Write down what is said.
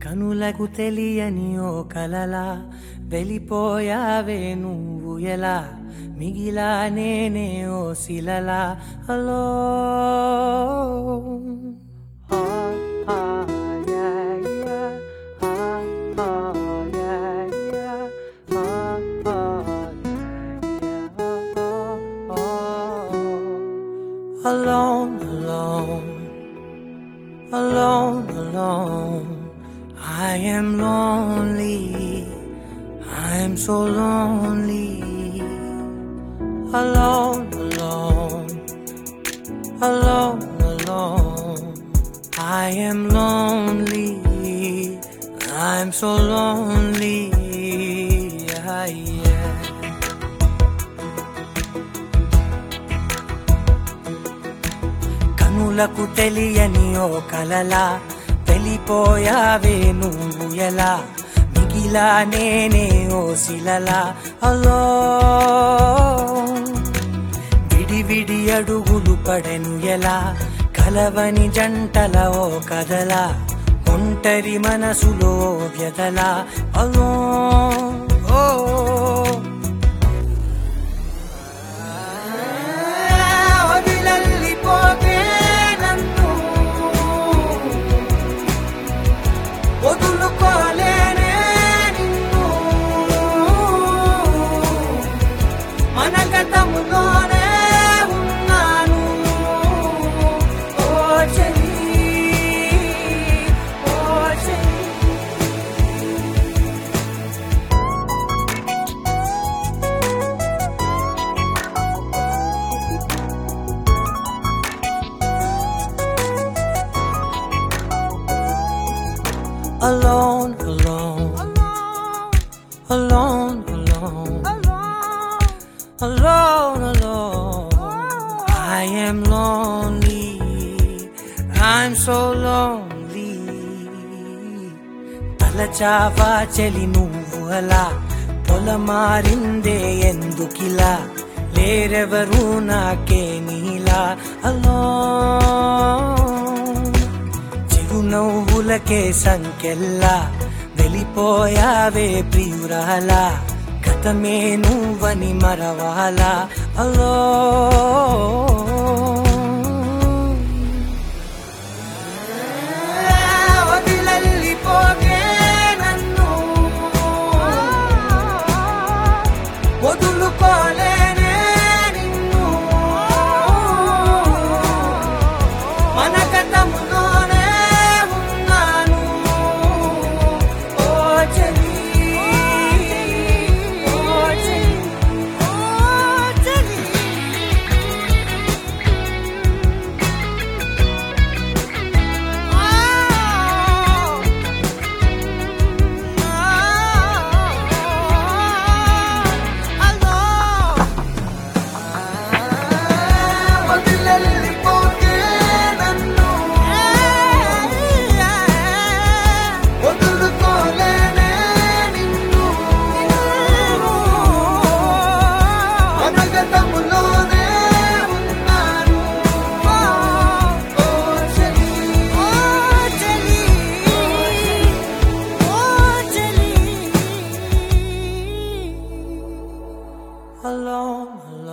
కనులకు తెలియని ఓ కలలా వెళ్ళిపోయావే నువ్వు ఎలా మిగిలా నేనే ఓ శిలలా hello Alone, alone, alone, alone. I am lonely. I am so lonely. Alone, alone, alone, alone. I am lonely. I'm so lonely. Yeah, yeah. కనులకు తెలియని ఓ కలలా వెళ్ళిపోయావే నువ్వు ఎలా మిగిలా నేనే ఓ శిలలా అలో విడి విడి అడుగులు పడెను ఎలా కలవని జంటల ఓ కదలా ఒంటరి మనసులో వ్యధలా అలో ఓ వదిలెళ్ళిపోకే నన్ను వదులుకోలేనే నిన్ను మన గతములోనే ఉన్నాను ఓ చెలి ఓ చెలి alone, alone, alone, alone, alone, alone. I am lonely. I'm so lonely. తలచావా చెలి నువ్వు అలా పొలమారిందే ఎందుకిలా లేరెవరు నాకే నీలా అలో చిరునవ్వులకే సంకెల్లా వెళ్ళిపోయావే ప్రియురాలా గతమే నువ్వని మరవాలా అలో వదిలెళ్ళిపోకే నన్ను వదులుకోలేనే నిన్ను మన గతములోనే ఉన్నాను ఓ చెలి ఓ చెలి ఓ చెలి వదిలెళ్ళిపోకే నన్ను వదులుకోలేనే నిన్ను అనగతములోనే ఉన్నాను ఓ చెలి ఓ చెలి ఓ చెలి alone, alone.